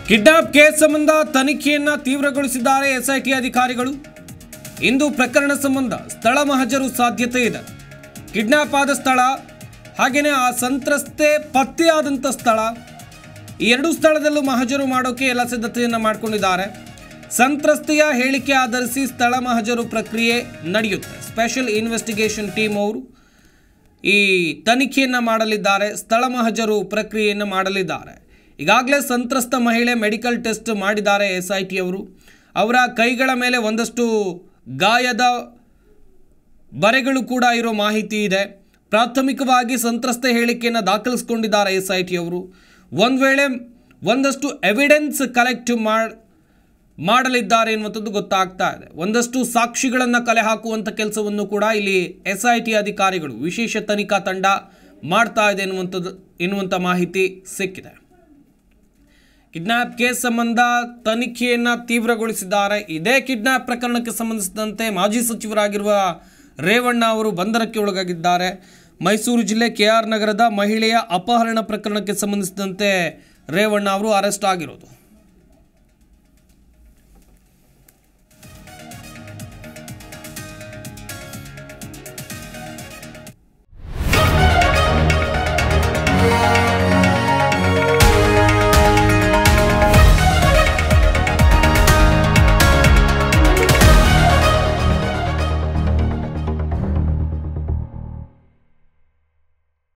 kidnap case ಸಂಬಂಧ ತನಿಖೆಯನ್ನ ತೀವ್ರಗೊಳಿಸಿದ್ದಾರೆ SIT ಅಧಿಕಾರಿಗಳು ಇಂದು ಪ್ರಕರಣ ಸಂಬಂಧ ಸ್ಥಳ ಮಹಜರು ಸಾಧ್ಯತೆ ಇದೆ ಕಿಡ್ನಾಪ್ ಆದ ಸ್ಥಳ ಹಾಗೆಯೇ ಆ ಸಂತ್ರಸ್ತೆ ಪತ್ತೆಯಾದಂಥ ಸ್ಥಳ ಈ ಎರಡೂ ಸ್ಥಳದಲ್ಲೂ ಮಹಜರು ಮಾಡೋಕೆ ಎಲ್ಲ ಸಿದ್ಧತೆಯನ್ನು ಮಾಡಿಕೊಂಡಿದ್ದಾರೆ ಸಂತ್ರಸ್ತೆಯ ಹೇಳಿಕೆ ಆಧರಿಸಿ ಸ್ಥಳ ಮಹಜರು ಪ್ರಕ್ರಿಯೆ ನಡೆಯುತ್ತೆ ಸ್ಪೆಷಲ್ ಇನ್ವೆಸ್ಟಿಗೇಷನ್ ಟೀಮ್ ಅವರು ಈ ತನಿಖೆಯನ್ನು ಮಾಡಲಿದ್ದಾರೆ ಸ್ಥಳ ಮಹಜರು ಪ್ರಕ್ರಿಯೆಯನ್ನು ಮಾಡಲಿದ್ದಾರೆ ಈಗಾಗಲೇ ಸಂತ್ರಸ್ತ ಮಹಿಳೆ ಮೆಡಿಕಲ್ ಟೆಸ್ಟ್ ಮಾಡಿದ್ದಾರೆ ಎಸ್ ಐ ಟಿ ಅವರು ಅವರ ಕೈಗಳ ಮೇಲೆ ಒಂದಷ್ಟು ಗಾಯದ ಬರೆಗಳು ಕೂಡ ಇರೋ ಮಾಹಿತಿ ಇದೆ ಪ್ರಾಥಮಿಕವಾಗಿ ಸಂತ್ರಸ್ತೆ ಹೇಳಿಕೆಯನ್ನು ದಾಖಲಿಸಿಕೊಂಡಿದ್ದಾರೆ ಎಸ್ ಐ ಟಿ ಅವರು ಒಂದು ವೇಳೆ ಒಂದಷ್ಟು ಎವಿಡೆನ್ಸ್ ಕಲೆಕ್ಟ್ ಮಾಡಿ ಮಾಡಲಿದ್ದಾರೆ ಎನ್ನುವಂಥದ್ದು ಗೊತ್ತಾಗ್ತಾ ಇದೆ ಒಂದಷ್ಟು ಸಾಕ್ಷಿಗಳನ್ನು ಕಲೆ ಹಾಕುವಂಥ ಕೆಲಸವನ್ನು ಕೂಡ ಇಲ್ಲಿ ಎಸ್ ಐ ಟಿ ಅಧಿಕಾರಿಗಳು ವಿಶೇಷ ತನಿಖಾ ತಂಡ ಮಾಡ್ತಾ ಇದೆ ಎನ್ನುವಂಥದ್ದು ಎನ್ನುವಂಥ ಮಾಹಿತಿ ಸಿಕ್ಕಿದೆ ಕಿಡ್ನಾಪ್ ಕೇಸ್ ಸಂಬಂಧ ತನಿಖೆಯನ್ನು ತೀವ್ರಗೊಳಿಸಿದ್ದಾರೆ ಇದೇ ಕಿಡ್ನಾಪ್ ಪ್ರಕರಣಕ್ಕೆ ಸಂಬಂಧಿಸಿದಂತೆ ಮಾಜಿ ಸಚಿವರಾಗಿರುವ ರೇವಣ್ಣ ಅವರು ಬಂಧನಕ್ಕೆ ಒಳಗಾಗಿದ್ದಾರೆ ಮೈಸೂರು ಜಿಲ್ಲೆ ಕೆಆರ್ ನಗರದ ಮಹಿಳೆಯ ಅಪಹರಣ ಪ್ರಕರಣಕ್ಕೆ ಸಂಬಂಧಿಸಿದಂತೆ ರೇವಣ್ಣ ಅವರು ಅರೆಸ್ಟ್ ಆಗಿರೋದು